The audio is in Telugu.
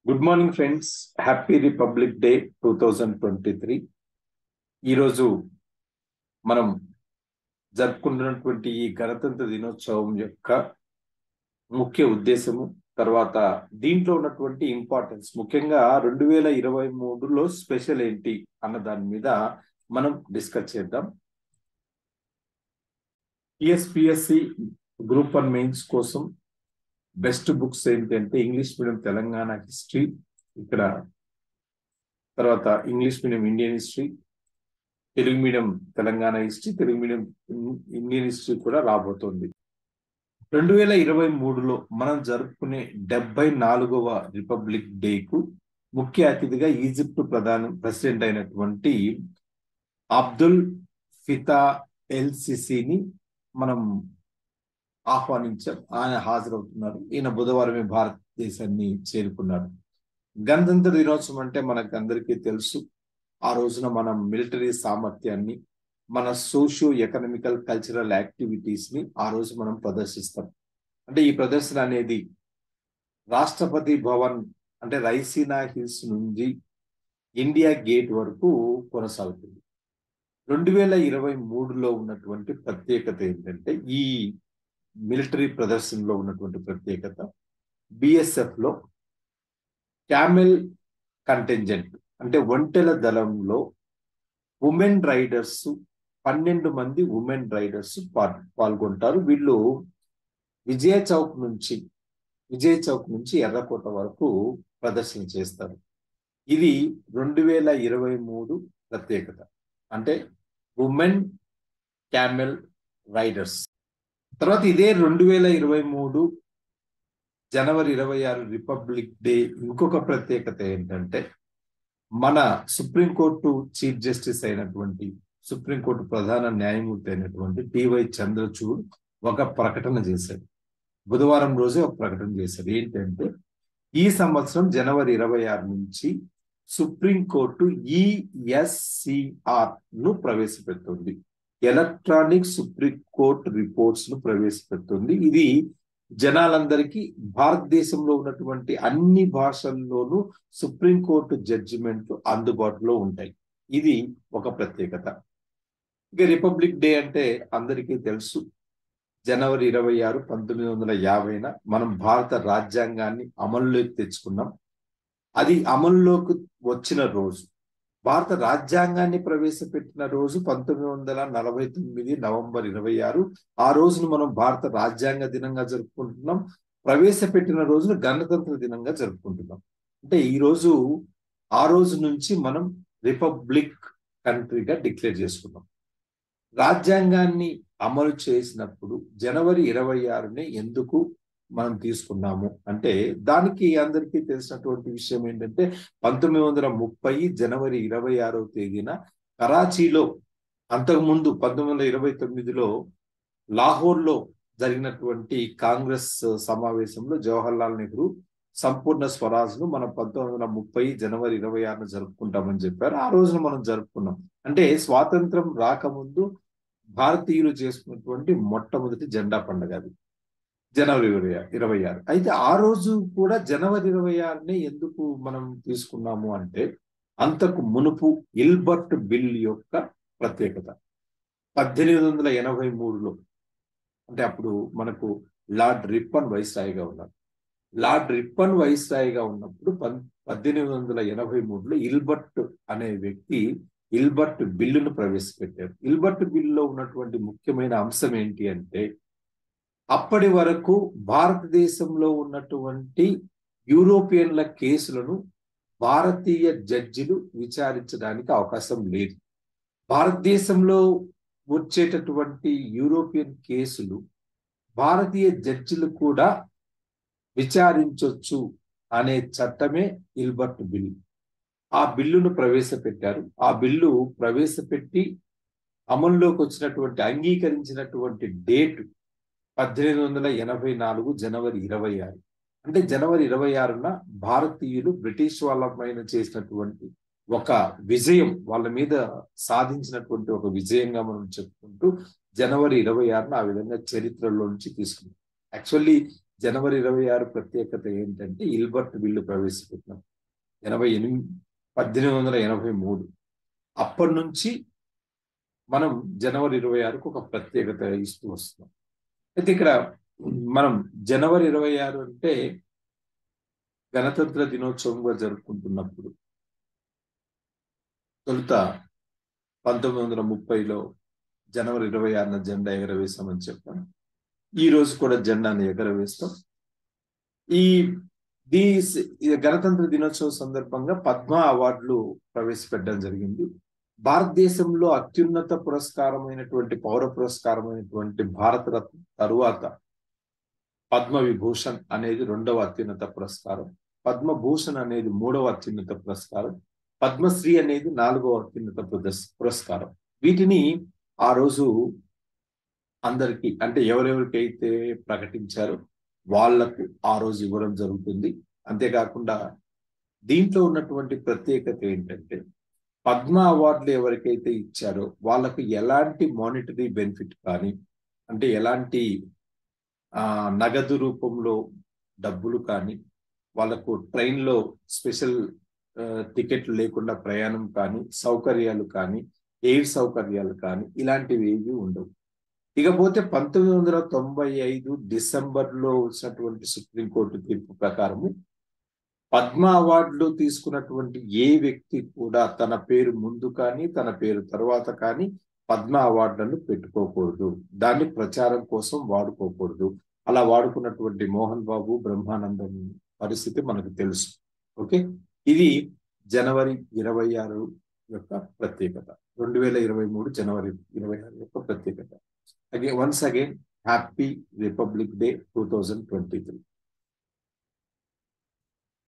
good morning friends happy republic day two thousand twenty three ఈరోజు మనం జరుపుకుంటున్నటువంటి ఈ గణతంత్ర దినోత్సవం యొక్క ముఖ్య ఉద్దేశము తర్వాత దీంట్లో ఉన్నటువంటి ఇంపార్టెన్స్ ముఖ్యంగా రెండు వేల ఇరవై మూడులో స్పెషల్ ఏంటి అన్న దాని మీద మనం డిస్కస్ చేద్దాం టిఎస్పిఎస్సి గ్రూప్ వన్ మెయిన్స్ కోసం బెస్ట్ బుక్స్ ఏంటంటే ఇంగ్లీష్ మీడియం తెలంగాణ హిస్టరీ ఇక్కడ తర్వాత English medium Indian history Telugu medium Telangana history Telugu medium Indian history కూడా రాబోతోంది రెండు వేల ఇరవై మూడులో మనం జరుపుకునే డెబ్బై నాలుగవ రిపబ్లిక్ డేకు ముఖ్య అతిథిగా ఈజిప్ట్ ప్రధాన ప్రెసిడెంట్ అయినటువంటి అబ్దుల్ ఫితా ఎల్సిసిని మనం ఆహ్వానించాం ఆయన హాజరవుతున్నారు ఈయన బుధవారమే భారతదేశాన్ని చేరుకున్నారు గణతంత్ర దినోత్సవం అంటే మనకు అందరికీ తెలుసు ఆ రోజున మనం మిలిటరీ సామర్థ్యాన్ని మన సోషియో ఎకనామికల్ కల్చరల్ యాక్టివిటీస్ ని ఆ రోజు మనం ప్రదర్శిస్తాం అంటే ఈ ప్రదర్శన అనేది రాష్ట్రపతి భవన్ అంటే రైసీనా హిల్స్ నుంచి ఇండియా గేట్ వరకు కొనసాగుతుంది రెండు వేల ఇరవై మూడులో ఉన్నటువంటి ప్రత్యేకత ఏంటంటే ఈ మిలిటరీ ప్రదర్శనలో ఉన్నటువంటి ప్రత్యేకత బిఎస్ఎఫ్ లో క్యామెల్ కంటెంజెంట్ అంటే ఒంటెల దళంలో ఉమెన్ రైడర్స్ పన్నెండు మంది ఉమెన్ రైడర్స్ పాల్గొంటారు వీళ్ళు విజయ చౌక్ నుంచి విజయ చౌక్ నుంచి ఎర్రకోట వరకు ప్రదర్శన చేస్తారు ఇది రెండు వేల ఇరవై మూడు ప్రత్యేకత అంటే ఉమెన్ క్యామెల్ రైడర్స్ తర్వాత ఇదే రెండు వేల ఇరవై మూడు జనవరి ఇరవై ఆరు రిపబ్లిక్ డే ఇంకొక ప్రత్యేకత ఏంటంటే మన సుప్రీంకోర్టు చీఫ్ జస్టిస్ అయినటువంటి సుప్రీంకోర్టు ప్రధాన న్యాయమూర్తి అయినటువంటి టివై చంద్రచూడ్ ఒక ప్రకటన చేశాడు బుధవారం రోజే ఒక ప్రకటన చేశాడు ఏంటంటే ఈ సంవత్సరం జనవరి ఇరవై ఆరు నుంచి సుప్రీంకోర్టు ఈఎస్సిఆర్ ను ప్రవేశపెడుతుంది ఎలక్ట్రానిక్ సుప్రీం కోర్ట్ రిపోర్ట్స్ ను ప్రవేశపెడుతుంది ఇది జనాలందరికీ భారతదేశంలో ఉన్నటువంటి అన్ని భాషల్లోనూ సుప్రీంకోర్టు జడ్జిమెంట్లు అందుబాటులో ఉంటాయి ఇది ఒక ప్రత్యేకత ఇక రిపబ్లిక్ డే అంటే అందరికీ తెలుసు జనవరి ఇరవై ఆరు పంతొమ్మిది వందల యాభైన మనం భారత రాజ్యాంగాన్ని అమల్లోకి తెచ్చుకున్నాం అది అమల్లోకి వచ్చిన రోజు భారత రాజ్యాంగాన్ని ప్రవేశపెట్టిన రోజు పంతొమ్మిది వందల నలభై తొమ్మిది నవంబర్ ఇరవై ఆరు ఆ రోజును మనం భారత రాజ్యాంగ దినంగా జరుపుకుంటున్నాం ప్రవేశపెట్టిన రోజును గణతంత్ర దినంగా జరుపుకుంటున్నాం అంటే ఈ రోజు ఆ రోజు నుంచి మనం రిపబ్లిక్ కంట్రీగా డిక్లేర్ చేసుకున్నాం రాజ్యాంగాన్ని అమలు చేసినప్పుడు జనవరి ఇరవై ఆరుని ఎందుకు మనం తీసుకున్నాము అంటే దానికి అందరికీ తెలిసినటువంటి విషయం ఏంటంటే పంతొమ్మిది వందల ముప్పై జనవరి ఇరవై ఆరవ తేదీన కరాచీలో అంతకుముందు పంతొమ్మిది వందల ఇరవై తొమ్మిదిలో లాహోర్లో జరిగినటువంటి కాంగ్రెస్ సమావేశంలో జవహర్లాల్ నెహ్రూ సంపూర్ణ స్వరాజ్ ను మనం పంతొమ్మిది వందల ముప్పై జనవరి ఇరవై ఆరున జరుపుకుంటామని చెప్పారు ఆ రోజున మనం జరుపుకున్నాం అంటే స్వాతంత్రం రాకముందు భారతీయులు చేసుకున్నటువంటి మొట్టమొదటి జెండా పండుగ అది జనవరి ఇరవై ఇరవై ఆరు అయితే ఆ రోజు కూడా జనవరి ఇరవై ఆరుని ఎందుకు మనం తీసుకున్నాము అంటే అంతకు మునుపు ఇల్బర్ట్ బిల్ యొక్క ప్రత్యేకత పద్దెనిమిది వందల ఎనభై మూడులో అంటే అప్పుడు మనకు లార్డ్ రిప్పన్ వైస్రాయిగా ఉన్నారు లార్డ్ రిప్పన్ వైస్రాయిగా ఉన్నప్పుడు పద్దెనిమిది వందల ఎనభై మూడులో ఇల్బర్ట్ అనే వ్యక్తి ఇల్బర్ట్ బిల్లును ప్రవేశపెట్టారు ఇల్బర్ట్ బిల్లులో ఉన్నటువంటి ముఖ్యమైన అంశం ఏంటి అంటే అప్పటి వరకు భారతదేశంలో ఉన్నటువంటి యూరోపియన్ల కేసులను భారతీయ జడ్జిలు విచారించడానికి అవకాశం లేదు భారతదేశంలో వచ్చేటటువంటి యూరోపియన్ కేసులు భారతీయ జడ్జిలు కూడా విచారించవచ్చు అనే చట్టమే ఇల్బర్ట్ బిల్ ఆ బిల్లును ప్రవేశపెట్టారు ఆ బిల్లు ప్రవేశపెట్టి అమల్లోకి వచ్చినటువంటి అంగీకరించినటువంటి డేట్ పద్దెనిమిది వందల ఎనభై నాలుగు జనవరి ఇరవై ఆరు అంటే జనవరి ఇరవై ఆరున భారతీయులు బ్రిటిష్ వాళ్ళ పైన చేసినటువంటి ఒక విజయం వాళ్ళ మీద సాధించినటువంటి ఒక విజయంగా మనం చెప్పుకుంటూ జనవరి ఇరవై ఆరున ఆ విధంగా చరిత్రలో నుంచి తీసుకున్నాం యాక్చువల్లీ జనవరి ఇరవై ఆరు ప్రత్యేకత ఏంటంటే ఇల్బర్ట్ బిల్లు ప్రవేశపెట్టినాం ఎనభై ఎనిమిది పద్దెనిమిది వందల ఎనభై మూడు అప్పటి నుంచి మనం జనవరి ఇరవై ఆరుకు ఒక ప్రత్యేకత ఇస్తూ వస్తున్నాం అయితే ఇక్కడ మనం జనవరి ఇరవై ఆరు అంటే గణతంత్ర దినోత్సవంగా జరుపుకుంటున్నప్పుడు తొలుత పంతొమ్మిది వందల ముప్పైలో జనవరి ఇరవై ఆరున జెండా ఎగరవేశామని చెప్పాను ఈ రోజు కూడా జెండాను ఎగరవేస్తాం ఈ దీ గణతంత్ర దినోత్సవం సందర్భంగా పద్మ అవార్డులు ప్రవేశపెట్టడం జరిగింది భారతదేశంలో అత్యున్నత పురస్కారమైనటువంటి పౌర పురస్కారమైనటువంటి భారతరత్న తరువాత పద్మ విభూషణ్ అనేది రెండవ అత్యున్నత పురస్కారం పద్మభూషణ్ అనేది మూడవ అత్యున్నత పురస్కారం పద్మశ్రీ అనేది నాలుగవ అత్యున్నత పురస్కారం వీటిని ఆ రోజు అందరికి అంటే ఎవరెవరికైతే ప్రకటించారో వాళ్లకు ఆ రోజు ఇవ్వడం జరుగుతుంది అంతేకాకుండా దీంట్లో ఉన్నటువంటి ప్రత్యేకత ఏంటంటే పద్మ అవార్డులు ఎవరికైతే ఇచ్చారో వాళ్ళకు ఎలాంటి మానిటరీ బెనిఫిట్ కానీ అంటే ఎలాంటి ఆ నగదు రూపంలో డబ్బులు కానీ వాళ్ళకు ట్రైన్లో స్పెషల్ టికెట్లు లేకుండా ప్రయాణం కానీ సౌకర్యాలు కానీ ఎయిర్ సౌకర్యాలు కానీ ఇలాంటివి ఏవి ఉండవు ఇకపోతే పంతొమ్మిది వందల తొంభై ఐదు డిసెంబర్లో వచ్చినటువంటి సుప్రీంకోర్టు తీర్పు ప్రకారము పద్మ అవార్డులు తీసుకున్నటువంటి ఏ వ్యక్తి కూడా తన పేరు ముందు కానీ తన పేరు తర్వాత కానీ పద్మ అవార్డులను పెట్టుకోకూడదు దాన్ని ప్రచారం కోసం వాడుకోకూడదు అలా వాడుకున్నటువంటి మోహన్ బాబు బ్రహ్మానందం పరిస్థితి మనకు తెలుసు ఓకే ఇది జనవరి ఇరవై ఆరు యొక్క ప్రత్యేకత రెండు వేల ఇరవై మూడు జనవరి ఇరవై ఆరు యొక్క ప్రత్యేకత అగే once again happy republic day two thousand twenty three